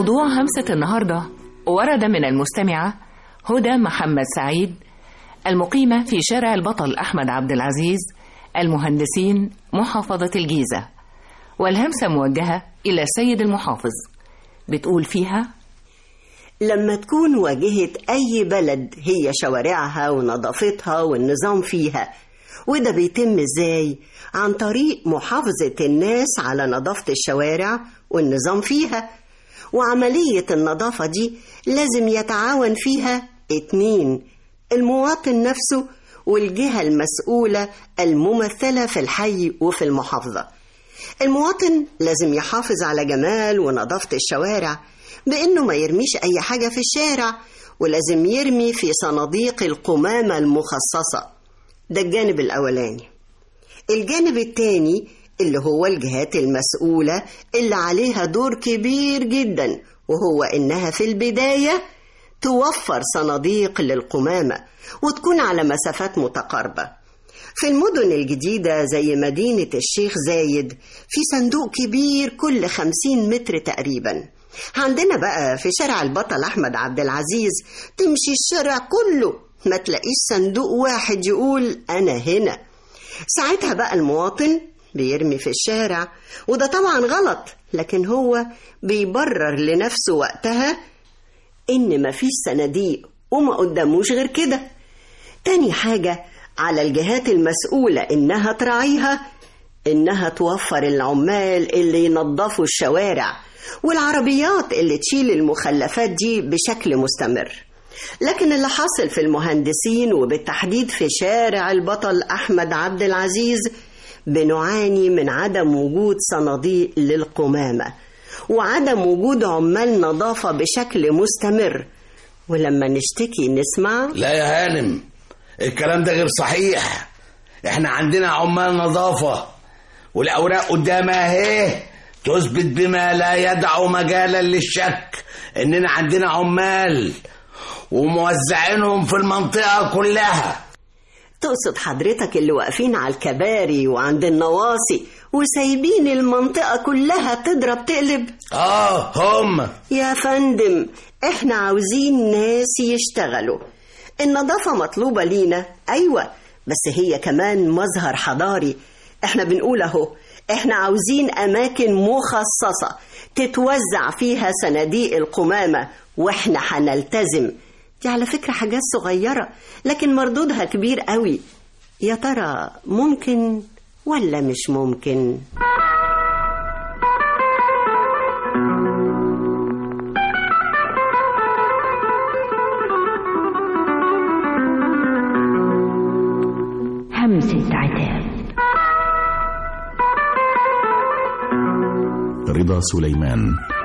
موضوع همسة النهاردة ورد من المستمعة هدى محمد سعيد المقيمة في شارع البطل أحمد عبد العزيز المهندسين محافظة الجيزة والهمسة موجهة إلى السيد المحافظ بتقول فيها لما تكون واجهة أي بلد هي شوارعها ونظافتها والنظام فيها وده بيتم ازاي؟ عن طريق محافظة الناس على نظافة الشوارع والنظام فيها وعملية النظافة دي لازم يتعاون فيها اتنين المواطن نفسه والجهة المسؤولة الممثلة في الحي وفي المحافظة المواطن لازم يحافظ على جمال ونظافة الشوارع بإنه ما يرميش أي حاجة في الشارع ولازم يرمي في صناديق القمامة المخصصة ده الجانب الأولاني الجانب التاني اللي هو الجهات المسؤولة اللي عليها دور كبير جدا وهو إنها في البداية توفر صناديق للقمامة وتكون على مسافات متقاربة في المدن الجديدة زي مدينة الشيخ زايد في صندوق كبير كل خمسين متر تقريبا عندنا بقى في شارع البطل أحمد عبد العزيز تمشي الشارع كله ما تلاقيش صندوق واحد يقول أنا هنا ساعتها بقى المواطن بيرمي في الشارع وده طبعا غلط لكن هو بيبرر لنفسه وقتها إن مفيش صناديق وما قداموش غير كده تاني حاجة على الجهات المسؤولة إنها تراعيها إنها توفر العمال اللي ينظفوا الشوارع والعربيات اللي تشيل المخلفات دي بشكل مستمر لكن اللي حاصل في المهندسين وبالتحديد في شارع البطل أحمد عبد العزيز بنعاني من عدم وجود صناديق للقمامة وعدم وجود عمال نظافة بشكل مستمر ولما نشتكي نسمع لا يا هانم الكلام ده غير صحيح احنا عندنا عمال نظافة والأوراق قدامها اهي تثبت بما لا يدع مجالا للشك اننا عندنا عمال وموزعينهم في المنطقة كلها تقصد حضرتك اللي واقفين على الكباري وعند النواصي وسايبين المنطقة كلها تضرب تقلب اه هم يا فندم احنا عاوزين ناس يشتغلوا النظافة مطلوبة لينا أيوة بس هي كمان مظهر حضاري احنا بنقول اهو احنا عاوزين أماكن مخصصة تتوزع فيها صناديق القمامة واحنا هنلتزم دي على فكرة حاجات صغيرة لكن مردودها كبير قوي يا ترى ممكن ولا مش ممكن همسة عتاب رضا سليمان